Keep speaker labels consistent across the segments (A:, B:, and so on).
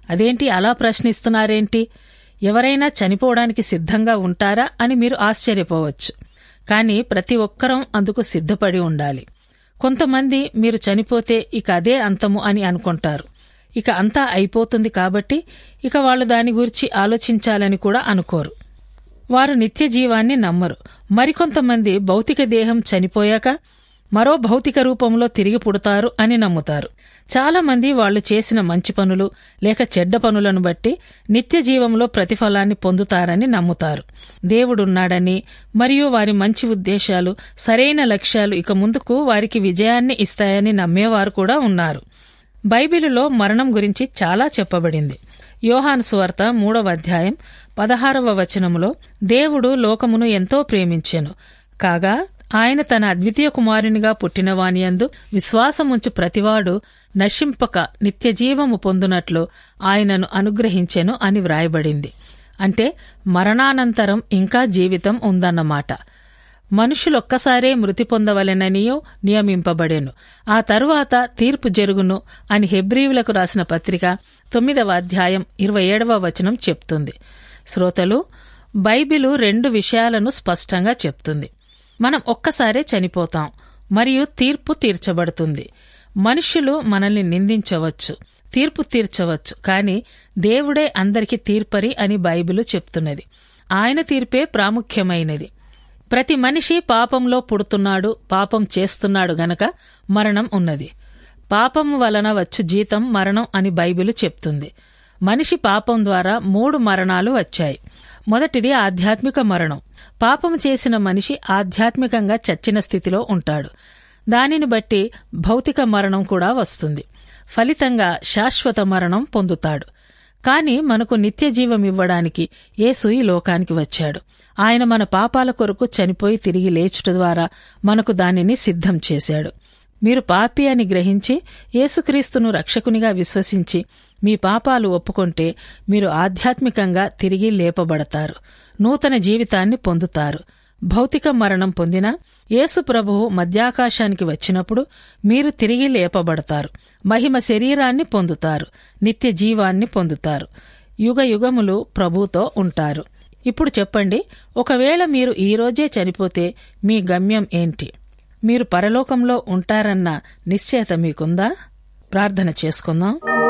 A: అదేంటి అలా ప్రశ్నిస్తున్నారేంటి ఎవరైనా చనిపోవడానికి సిద్ధంగా ఉంటారా అని మీరు ఆశ్చర్యపోవచ్చు కానీ ప్రతి ఒక్కరం అందుకు సిద్ధపడి ఉండాలి కొంతమంది మీరు చనిపోతే ఇక అదే అంతము అని అనుకుంటారు ఇక అంతా అయిపోతుంది కాబట్టి ఇక వాళ్ళు దాని గురించి ఆలోచించాలని కూడా అనుకోరు వారు నిత్య జీవాన్ని నమ్మరు మరికొంతమంది భౌతిక దేహం చనిపోయాక మరో భౌతిక రూపంలో తిరిగి పుడతారు అని నమ్ముతారు చాలా మంది వాళ్ళు చేసిన మంచి పనులు లేక చెడ్డ పనులను బట్టి నిత్య జీవంలో ప్రతిఫలాన్ని పొందుతారని నమ్ముతారు దేవుడున్నాడని మరియు వారి మంచి ఉద్దేశాలు సరైన లక్ష్యాలు ఇక ముందుకు వారికి విజయాన్ని ఇస్తాయని నమ్మేవారు కూడా ఉన్నారు బైబిలులో మరణం గురించి చాలా చెప్పబడింది యోహాను సువార్త మూడవ అధ్యాయం పదహారవ వచనములో దేవుడు లోకమును ఎంతో ప్రేమించెను కాగా ఆయన తన అద్వితీయ కుమారునిగా పుట్టినవానియందు విశ్వాసముంచు ప్రతివాడు నశింపక నిత్యజీవము పొందునట్లు ఆయనను అనుగ్రహించెను అని వ్రాయబడింది అంటే మరణానంతరం ఇంకా జీవితం ఉందన్నమాట మనుషులొక్కసారే మృతి పొందవలెననియో నియమింపబడెను ఆ తరువాత తీర్పు జరుగును అని హెబ్రీవులకు రాసిన పత్రిక తొమ్మిదవ అధ్యాయం ఇరవై ఏడవ వచనం చెప్తుంది శ్రోతలు బైబిలు రెండు విషయాలను స్పష్టంగా చెప్తుంది మనం ఒక్కసారే చనిపోతాం మరియు తీర్పు తీర్చబడుతుంది మనుష్యులు మనల్ని నిందించవచ్చు తీర్పు తీర్చవచ్చు కాని దేవుడే అందరికి తీర్పరి అని బైబిలు చెప్తున్నది ఆయన తీర్పే ప్రాముఖ్యమైనది ప్రతి మనిషి పాపంలో పుడుతున్నాడు పాపం చేస్తున్నాడు గనక మరణం ఉన్నది పాపం వలన వచ్చు జీతం మరణం అని బైబిలు చెప్తుంది మనిషి పాపం ద్వారా మూడు మరణాలు వచ్చాయి మొదటిది ఆధ్యాత్మిక మరణం పాపం చేసిన మనిషి ఆధ్యాత్మికంగా చచ్చిన స్థితిలో ఉంటాడు దానిని బట్టి భౌతిక మరణం కూడా వస్తుంది ఫలితంగా శాశ్వత మరణం పొందుతాడు కాని మనకు నిత్య జీవం ఇవ్వడానికి యేసు ఈ లోకానికి వచ్చాడు ఆయన మన పాపాల కొరకు చనిపోయి తిరిగి లేచుట ద్వారా మనకు దానిని సిద్ధం చేశాడు మీరు పాపి అని గ్రహించి యేసుక్రీస్తును రక్షకునిగా విశ్వసించి మీ పాపాలు ఒప్పుకొంటే మీరు ఆధ్యాత్మికంగా తిరిగి లేపబడతారు నూతన జీవితాన్ని పొందుతారు భౌతిక మరణం పొందిన యేసు ప్రభువు మధ్యాకాశానికి వచ్చినప్పుడు మీరు తిరిగి లేపబడతారు మహిమ శరీరాన్ని పొందుతారు నిత్య జీవాన్ని పొందుతారు యుగ యుగములు ప్రభుతో ఉంటారు ఇప్పుడు చెప్పండి ఒకవేళ మీరు ఈరోజే చనిపోతే మీ గమ్యం ఏంటి మీరు పరలోకంలో ఉంటారన్న నిశ్చయత మీకుందా ప్రార్థన చేసుకుందాం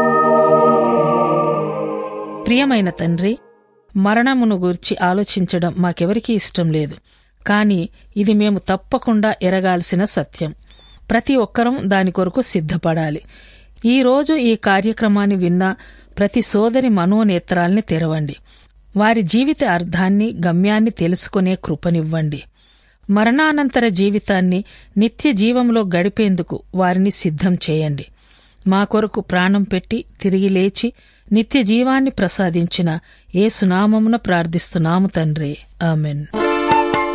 A: ప్రియమైన తండ్రి మరణమును గూర్చి ఆలోచించడం మాకెవరికీ ఇష్టం లేదు కాని ఇది మేము తప్పకుండా ఎరగాల్సిన సత్యం ప్రతి ఒక్కరం దాని కొరకు సిద్ధపడాలి ఈ రోజు ఈ కార్యక్రమాన్ని విన్న ప్రతి సోదరి మనోనేత్రాల్ని తెరవండి వారి జీవిత అర్థాన్ని గమ్యాన్ని తెలుసుకునే కృపనివ్వండి మరణానంతర జీవితాన్ని నిత్య జీవంలో గడిపేందుకు వారిని సిద్ధం చేయండి మా కొరకు ప్రాణం పెట్టి తిరిగి లేచి నిత్య జీవాన్ని ప్రసాదించిన ఏ సునామమున ప్రార్థిస్తున్నాము తండ్రి ఆమెన్